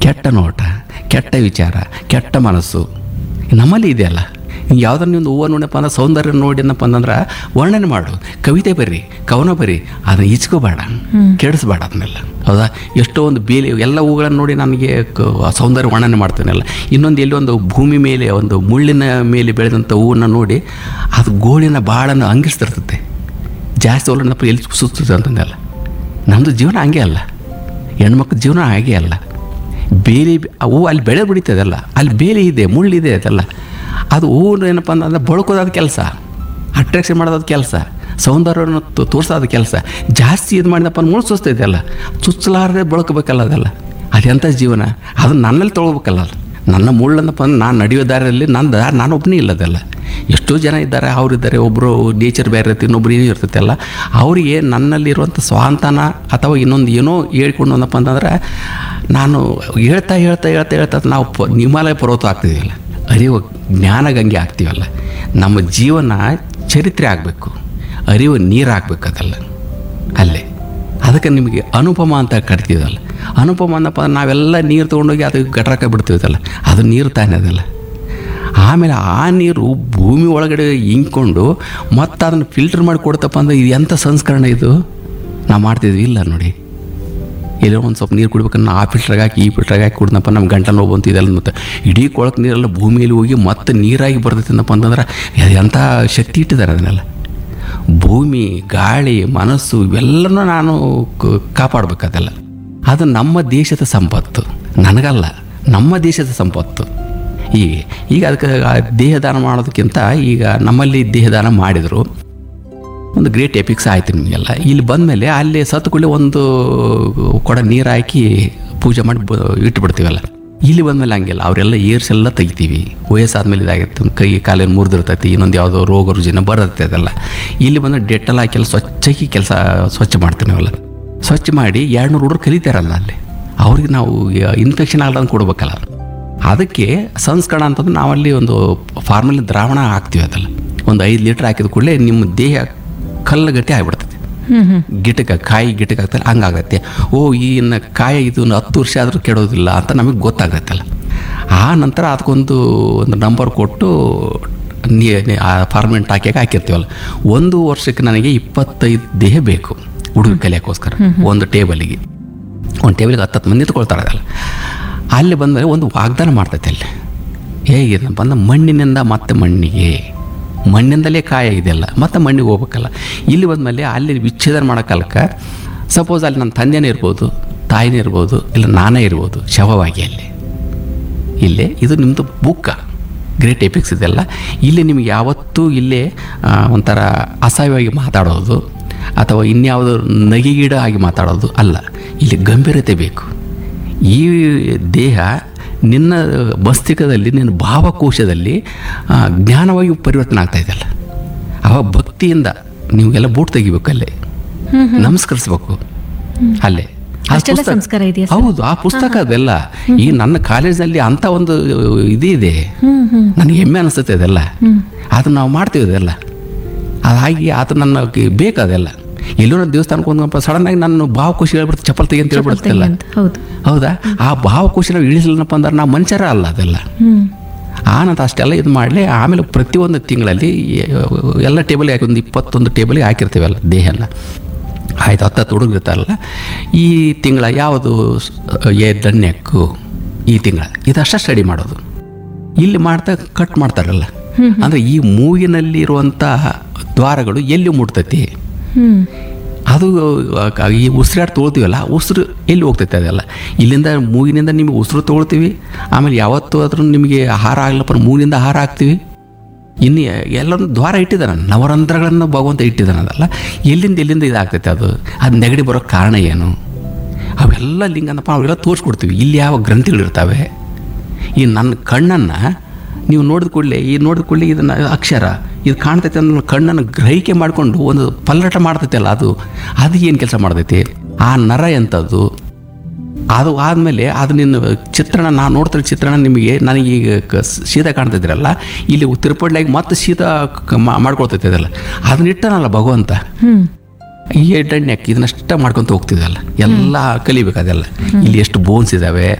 ಕೆಟ್ಟ ನೋಟ ಕೆಟ್ಟ ವಿಚಾರ ಕೆಟ್ಟ ಮನಸ್ಸು ನಮ್ಮಲ್ಲಿ ಇದೆಯಲ್ಲ ಯಾವುದನ್ನ ನೀವು ಹೂವು ನೋಡಪ್ಪ ಅಂದ್ರೆ ಸೌಂದರ್ಯ ನೋಡಿನಪ್ಪ ಅಂತಂದ್ರೆ ವರ್ಣನೆ ಮಾಡು ಕವಿತೆ ಬರಿ ಕವನ ಬರಿ ಅದನ್ನ ಈಚ್ಕೋಬೇಡ ಕೆಡಿಸ್ಬೇಡ ಅದನ್ನೆಲ್ಲ ಹೌದಾ ಎಷ್ಟೋ ಒಂದು ಬೇಲಿ ಎಲ್ಲ ಹೂಗಳನ್ನು ನೋಡಿ ನನಗೆ ಕ- ಸೌಂದರ್ಯ ವರ್ಣನೆ ಮಾಡ್ತೇನಲ್ಲ ಇನ್ನೊಂದು ಎಲ್ಲಿ ಒಂದು ಭೂಮಿ ಮೇಲೆ ಒಂದು ಮುಳ್ಳಿನ ಮೇಲೆ ಬೆಳೆದಂಥ ಹೂವನ್ನು ನೋಡಿ ಅದು ಗೋಳಿನ ಬಾಳನ್ನು ಅಂಗಿಸ್ತಿರ್ತದೆ ಜಾಸ್ತಿ ಒಳ್ಳೆನಪ್ಪ ಎಲ್ಲಿ ಸುತ್ತದೆ ಅಂತಂದೆಲ್ಲ ನಮ್ಮದು ಜೀವನ ಹಂಗೆ ಅಲ್ಲ ಹೆಣ್ಮಕ್ಳ ಜೀವನ ಹಾಗೆ ಅಲ್ಲ ಬೇಲಿ ಹೂವು ಅಲ್ಲಿ ಬೆಳೆ ಬಿಡಿತದಲ್ಲ ಅಲ್ಲಿ ಬೇಲಿ ಇದೆ ಮುಳ್ಳಿದೆ ಅದೆಲ್ಲ ಅದು ಹೂವು ಏನಪ್ಪ ಅಂತಂದ್ರೆ ಬಳ್ಕೋದಾದ ಕೆಲಸ ಅಟ್ರಾಕ್ಷನ್ ಮಾಡೋದಾದ ಕೆಲಸ ಸೌಂದರ್ಯವನ್ನು ತೋ- ತೋರ್ಸೋದ ಕೆಲಸ ಜಾಸ್ತಿ ಇದು ಮಾಡಿದಪ್ಪ ಮುಳ್ಳು ಸುಸ್ತೈತಲ್ಲ ಚುಚ್ಚಲಾರದೆ ಬಳ್ಕೋಬೇಕಲ್ಲ ಅದೆಲ್ಲ ಅದೆಂಥ ಜೀವನ ಅದು ನನ್ನಲ್ಲಿ ತೊಗೊಳ್ಬೇಕಲ್ಲ ಅದು ನನ್ನ ಮುಳ್ಳಂದಪ್ಪ ಅಂದ್ರೆ ನಾನು ನಡೆಯೋ ದಾರಿಯಲ್ಲಿ ನನ್ನ ದಾರಿ ನಾನೊಬ್ಬನೇ ಇಲ್ಲದಲ್ಲ ಎಷ್ಟೋ ಜನ ಇದ್ದಾರೆ ಅವರಿದ್ದಾರೆ ಒಬ್ಬರು ನೇಚರ್ ಬೇರೆ ಇರುತ್ತೆ ಇನ್ನೊಬ್ರು ಏನೋ ಇರ್ತೈತಲ್ಲ ಅವರಿಗೆ ನನ್ನಲ್ಲಿರುವಂಥ ಸ್ವಾಂತನ ಅಥವಾ ಇನ್ನೊಂದು ಏನೋ ಹೇಳ್ಕೊಂಡು ಅಂದಪ್ಪ ಅಂತಂದ್ರೆ ನಾನು ಹೇಳ್ತಾ ಹೇಳ್ತಾ ಹೇಳ್ತಾ ಹೇಳ್ತಾ ನಾವು ಪ ಹಿಮಾಲಯ ಪರ್ವತ ಆಗ್ತಿದ್ದೀವಲ್ಲ ಅರಿವು ಜ್ಞಾನ ಗಂಗೆ ಆಗ್ತೀವಲ್ಲ ನಮ್ಮ ಜೀವನ ಚರಿತ್ರೆ ಆಗಬೇಕು ಅರಿವು ನೀರು ಆಗ್ಬೇಕು ಅದೆಲ್ಲ ಅಲ್ಲೇ ಅದಕ್ಕೆ ನಿಮಗೆ ಅನುಪಮ ಅಂತ ಕರಿತೀವಲ್ಲ ಅನುಪಮ ಅನ್ನಪ್ಪ ಅಂದ್ರೆ ನಾವೆಲ್ಲ ನೀರು ತೊಗೊಂಡೋಗಿ ಅದು ಗಟ್ರಕ್ಕೆ ಬಿಡ್ತೀವಲ್ಲ ಅದು ನೀರು ತಾನೇ ಅದಲ್ಲ ಆಮೇಲೆ ಆ ನೀರು ಭೂಮಿ ಒಳಗಡೆ ಇಂಕೊಂಡು ಮತ್ತೆ ಅದನ್ನು ಫಿಲ್ಟರ್ ಮಾಡಿ ಕೊಡ್ತಪ್ಪ ಅಂದ್ರೆ ಇದು ಎಂಥ ಸಂಸ್ಕರಣ ಇದು ನಾವು ಮಾಡ್ತಿದ್ವಿ ಇಲ್ಲ ನೋಡಿ ಎಲ್ಲೋ ಒಂದು ಸ್ವಲ್ಪ ನೀರು ಕುಡ್ಬೇಕನ್ನ ಆ ಫಿಲ್ಟ್ರಾಗ ಹಾಕಿ ಈ ಫಿಲ್ಟ್ರಾಗ ಹಾಕಿ ಕುಡ್ದಪ್ಪ ನಮ್ಮ ಗಂಟಲು ನೋವು ಬಂತು ಇದೆಲ್ಲ ಮತ್ತು ಇಡೀ ಕೊಳಕ್ಕೆ ನೀರೆಲ್ಲ ಭೂಮಿಯಲ್ಲಿ ಹೋಗಿ ಮತ್ತೆ ನೀರಾಗಿ ಬರ್ತೈತಂದಪ್ಪ ಅಂತಂದ್ರೆ ಅದು ಎಂಥ ಶಕ್ತಿ ಇಟ್ಟಿದ್ದಾರೆ ಅದನ್ನೆಲ್ಲ ಭೂಮಿ ಗಾಳಿ ಮನಸ್ಸು ಇವೆಲ್ಲನೂ ನಾನು ಕ- ಕಾಪಾಡ್ಬೇಕದೆಲ್ಲ ಅದು ನಮ್ಮ ದೇಶದ ಸಂಪತ್ತು ನನಗಲ್ಲ ನಮ್ಮ ದೇಶದ ಸಂಪತ್ತು ಹೀಗೆ ಈಗ ಅದಕ್ಕೆ ಆ ದೇಹದಾನ ಮಾಡೋದಕ್ಕಿಂತ ಈಗ ನಮ್ಮಲ್ಲಿ ದೇಹದಾನ ಮಾಡಿದರು ಒಂದು ಗ್ರೇಟ್ ಎಪಿಕ್ಸ್ ಆಯ್ತು ನಿಮಗೆಲ್ಲ ಇಲ್ಲಿ ಬಂದಮೇಲೆ ಅಲ್ಲಿ ಸತ್ತುಕೊಳ್ಳಿ ಒಂದು ಕೊಡ ನೀರು ಹಾಕಿ ಪೂಜೆ ಮಾಡಿ ಬ ಇಟ್ಬಿಡ್ತೀವಲ್ಲ ಇಲ್ಲಿ ಬಂದಮೇಲೆ ಹಂಗಿಲ್ಲ ಅವರೆಲ್ಲ ಏರ್ಸ್ ಎಲ್ಲ ತೆಗಿತೀವಿ ವಯಸ್ಸಾದ್ಮೇಲೆ ಇದಾಗಿರುತ್ತೆ ಕೈ ಕಾಲೇನು ಮುರಿದಿರ್ತೈತಿ ಇನ್ನೊಂದು ಯಾವುದೋ ರೋಗ ರುಜಿನ ಬರುತ್ತೆ ಅದೆಲ್ಲ ಇಲ್ಲಿ ಬಂದು ಡೆಟ್ಟೆಲ್ಲ ಹಾಕಿ ಎಲ್ಲ ಸ್ವಚ್ಛಾಗಿ ಕೆಲಸ ಸ್ವಚ್ಛ ಮಾಡ್ತೀವಿ ನಾವೆಲ್ಲ ಸ್ವಚ್ಛ ಮಾಡಿ ಎರಡು ನೂರು ಹುಡುಗರು ಕಲಿತಾರಲ್ಲ ಅಲ್ಲಿ ಅವ್ರಿಗೆ ನಾವು ಇನ್ಫೆಕ್ಷನ್ ಆಗದಂಗೆ ಕೊಡ್ಬೇಕಲ್ಲ ಅದಕ್ಕೆ ಸಂಸ್ಕರಣ ಅಂತಂದ್ರೆ ನಾವಲ್ಲಿ ಒಂದು ಫಾರ್ಮಲಿ ದ್ರಾವಣ ಹಾಕ್ತೀವಿ ಅದೆಲ್ಲ ಒಂದು ಐದು ಲೀಟ್ರ್ ಹಾಕಿದ ಕೂಡಲೇ ನಿಮ್ಮ ದೇಹ ಕಲ್ಲಗಟ್ಟಿ ಆಗಿಬಿಡ್ತದೆ ಗಿಟಕ ಕಾಯಿ ಗಿಟಕ ಆಗ್ತಲ್ಲ ಹಂಗಾಗತ್ತೆ ಓ ಈ ಇನ್ನು ಕಾಯಿ ಇದು ಒಂದು ಹತ್ತು ವರ್ಷ ಆದರೂ ಕೆಡೋದಿಲ್ಲ ಅಂತ ನಮಗೆ ಗೊತ್ತಾಗತ್ತಲ್ಲ ಆ ನಂತರ ಅದಕ್ಕೊಂದು ಒಂದು ನಂಬರ್ ಕೊಟ್ಟು ನೀ ನೀ- ಆ ಫಾರ್ಮೆಂಟ್ ಹಾಕಿಯಾಗ ಹಾಕಿರ್ತೀವಲ್ಲ ಒಂದು ವರ್ಷಕ್ಕೆ ನನಗೆ ಇಪ್ಪತ್ತೈದು ದೇಹ ಬೇಕು ಹುಡುಗ ಕಲಿಯೋಕ್ಕೋಸ್ಕರ ಒಂದು ಟೇಬಲಿಗೆ ಒಂದು ಟೇಬಲ್ಗೆ ಹತ್ತು ಹತ್ತು ಮಂದಿ ನಿಂತ್ಕೊಳ್ತಾರೆ ಅದಲ್ಲ ಅಲ್ಲಿ ಬಂದಮೇಲೆ ಒಂದು ವಾಗ್ದಾನ ಮಾಡ್ತೈತೆ ಅಲ್ಲಿ ಹೇಗಿದೆ ಬಂದ ಮಣ್ಣಿನಿಂದ ಮತ್ತೆ ಮಣ್ಣಿಗೆ ಮಣ್ಣಿಂದಲೇ ಕಾಯ ಇದೆಲ್ಲ ಮತ್ತೆ ಮಣ್ಣಿಗೆ ಹೋಗ್ಬೇಕಲ್ಲ ಇಲ್ಲಿ ಬಂದಮೇಲೆ ಅಲ್ಲಿ ವಿಚ್ಛೇದನ ಮಾಡೋಕ್ಕಲ್ಕ ಸಪೋಸ್ ಅಲ್ಲಿ ನನ್ನ ತಂದೆನೇ ಇರ್ಬೋದು ತಾಯಿನೇ ಇರ್ಬೋದು ಇಲ್ಲ ನಾನೇ ಇರ್ಬೋದು ಶವವಾಗಿ ಅಲ್ಲಿ ಇಲ್ಲೇ ಇದು ನಿಮ್ಮದು ಬುಕ್ಕ ಗ್ರೇಟ್ ಎಪಿಕ್ಸ್ ಇದೆಲ್ಲ ಇಲ್ಲಿ ನಿಮಗೆ ಯಾವತ್ತೂ ಇಲ್ಲೇ ಆ, ಒಂಥರ ಅಸಹ್ಯವಾಗಿ ಮಾತಾಡೋದು ಅಥವಾ ಇನ್ಯಾವುದೋ ನಗಿಗೀಡ ಆಗಿ ಮಾತಾಡೋದು ಅಲ್ಲ ಇಲ್ಲಿ ಗಂಭೀರತೆ ಬೇಕು ಈ ದೇಹ ನಿನ್ನ ಮಸ್ತಿಷ್ಕದಲ್ಲಿ ನಿನ್ನ ಭಾವಕೋಶದಲ್ಲಿ ಆ, ಜ್ಞಾನವಾಗಿ ಪರಿವರ್ತನೆ ಆಗ್ತಾ ಇದೆಯಲ್ಲ ಅವ ಭಕ್ತಿಯಿಂದ ನೀವೆಲ್ಲ ಬೂಟ್ ತೆಗಿಬೇಕು ಅಲ್ಲೇ ನಮಸ್ಕರಿಸ್ಬೇಕು ಅಲ್ಲೇ ಆ ಅಷ್ಟೆಲ್ಲ ಪುಸ್ತಕ- ಸಂಸ್ಕಾರ ಇದೆಯಾ ಸರ್? ಹೌದು ಆ ಪುಸ್ತಕ ಅದೆಲ್ಲ ಈ ನನ್ನ ಕಾಲೇಜ್ನಲ್ಲಿ ಅಂತ ಒಂದು ಇದು ಇದೆ ನನಗೆ ಹೆಮ್ಮೆ ಅನಿಸುತ್ತೆ ಅದೆಲ್ಲ ಅದನ್ನ ನಾವು ಮಾಡ್ತೀವಿ ಅದೆಲ್ಲ ಅದಾಗಿ ಅದು ನನ್ನ ಬೇಕು ಅದೆಲ್ಲ ಎಲ್ಲೋ ನಾನು ದೇವಸ್ಥಾನಕ್ಕೆ ಒಂದು ಸಡನ್ ಆಗಿ ನಾನು ಭಾವಕೋಶ ಹೇಳ್ಬಿಡ್ತು ಚಪ್ಪಲ್ ತೆಗಿ ಅಂತ ಹೇಳ್ಬಿಡ್ತಲ್ಲ ಅಂತ ಹೌದು ಹೌದಾ ಆ ಭಾವಕೋಶ ನಾವು ಇಳಿಸಲಿಲ್ಲಪ್ಪ ಅಂದ್ರೆ ನಾವು ಮನುಷ್ಯರ ಅಲ್ಲ ಅದೆಲ್ಲ ಹ್ಮ್ ಆನಂತರ ಅಷ್ಟೆಲ್ಲ ಇದು ಮಾಡಲಿ ಆಮೇಲೆ ಪ್ರತಿಯೊಂದು ತಿಂಗಳಲ್ಲಿ ಎಲ್ಲ ಟೇಬಲ್ಗೆ ಹಾಕಿ ಒಂದು ಇಪ್ಪತ್ತೊಂದು ಟೇಬಲ್ಗೆ ಹಾಕಿರ್ತೀವಲ್ಲ ದೇಹನ ಆಯ್ತು ಹತ್ತತ್ತು ಹುಡುಗಿರ್ತಾರಲ್ಲ ಈ ತಿಂಗಳ ಯಾವುದು ಎ ದಣ್ಯಕ್ಕೂ ಈ ತಿಂಗಳ ಇದಷ್ಟ ಸ್ಟಡಿ ಮಾಡೋದು ಇಲ್ಲಿ ಮಾಡ್ತಾ ಕಟ್ ಮಾಡ್ತಾರಲ್ಲ ಅಂದರೆ ಈ ಮೂಗಿನಲ್ಲಿ ಇರುವಂಥ ದ್ವಾರಗಳು ಎಲ್ಲಿ ಮುಟ್ತೈತಿ ಹ್ಮ್ ಅದು ಆ, ಈ ಉಸಿರಾಟ ತೊಗೊಳ್ತೀವಲ್ಲ ಉಸಿರು ಎಲ್ಲಿ ಹೋಗ್ತೈತೆ ಅದೆಲ್ಲ ಇಲ್ಲಿಂದ ಮೂಗಿನಿಂದ ನಿಮಗೆ ಉಸಿರು ತೊಗೊಳ್ತೀವಿ ಆಮೇಲೆ ಯಾವತ್ತೂ ಆದ್ರೂ ನಿಮಗೆ ಆಹಾರ ಆಗ್ಲಪ್ಪ ಮೂಗಿನಿಂದ ಆಹಾರ ಹಾಕ್ತೀವಿ ಇನ್ನು ಎಲ್ಲರೂ ದ್ವಾರ ಇಟ್ಟಿದ್ದಾನೆ ನವರಂಧ್ರಗಳನ್ನು ಭಗವಂತ ಇಟ್ಟಿದ್ದಾನೆ ಅದಲ್ಲ ಎಲ್ಲಿಂದ ಎಲ್ಲಿಂದ ಇದಾಗ್ತೈತೆ ಅದು ಅದು ನೆಗಡಿ ಬರೋಕ್ಕೆ ಕಾರಣ ಏನು ಅವೆಲ್ಲ ಲಿಂಗನಪ್ಪ ಅವೆಲ್ಲ ತೋರಿಸ್ಕೊಡ್ತೀವಿ ಇಲ್ಲಿ ಯಾವ ಗ್ರಂಥಿಗಳಿರ್ತವೆ ಈ ನನ್ನ ಕಣ್ಣನ್ನು ನೀವು ನೋಡಿದ ಕೂಡಲೇ ಈ ನೋಡಿದ ಕೂಡಲೇ ಇದನ್ನು ಅಕ್ಷರ ಇದು ಕಾಣ್ತೈತೆ ಅಂದ್ರೆ ಕಣ್ಣನ್ನು ಗ್ರಹಿಕೆ ಮಾಡಿಕೊಂಡು ಒಂದು ಪಲ್ಲಟ ಮಾಡ್ತೈತಲ್ಲ ಅದು ಅದು ಏನು ಕೆಲಸ ಮಾಡ್ತೈತಿ ಆ ನರ ಎಂಥದ್ದು ಅದು ಆದಮೇಲೆ ಅದು ನಿನ್ನ ಚಿತ್ರಣ ನಾನು ನೋಡ್ತಿರೋ ಚಿತ್ರಣ ನಿಮಗೆ ನನಗೆ ಈಗ ಕ- ಶೀತ ಕಾಣ್ತಿದ್ರಲ್ಲ ಇಲ್ಲಿ ತಿರುಪಡ್ಲಾಗಿ ಮತ್ತೆ ಶೀತ ಕ- ಮಾ- ಮಾಡ್ಕೊಳ್ತೈತೆ ಅದಲ್ಲ ಅದನ್ನ ಇಟ್ಟನಲ್ಲ ಭಗವಂತ ಹ್ಮ್ ಈ ಎಡ್ಡಣ್ಣೆ ಇದನ್ನಷ್ಟ ಮಾಡ್ಕೊತ ಹೋಗ್ತಿದ್ದಲ್ಲ ಎಲ್ಲ ಕಲಿಬೇಕು ಅದೆಲ್ಲ ಇಲ್ಲಿ ಎಷ್ಟು ಬೋನ್ಸ್ ಇದ್ದಾವೆ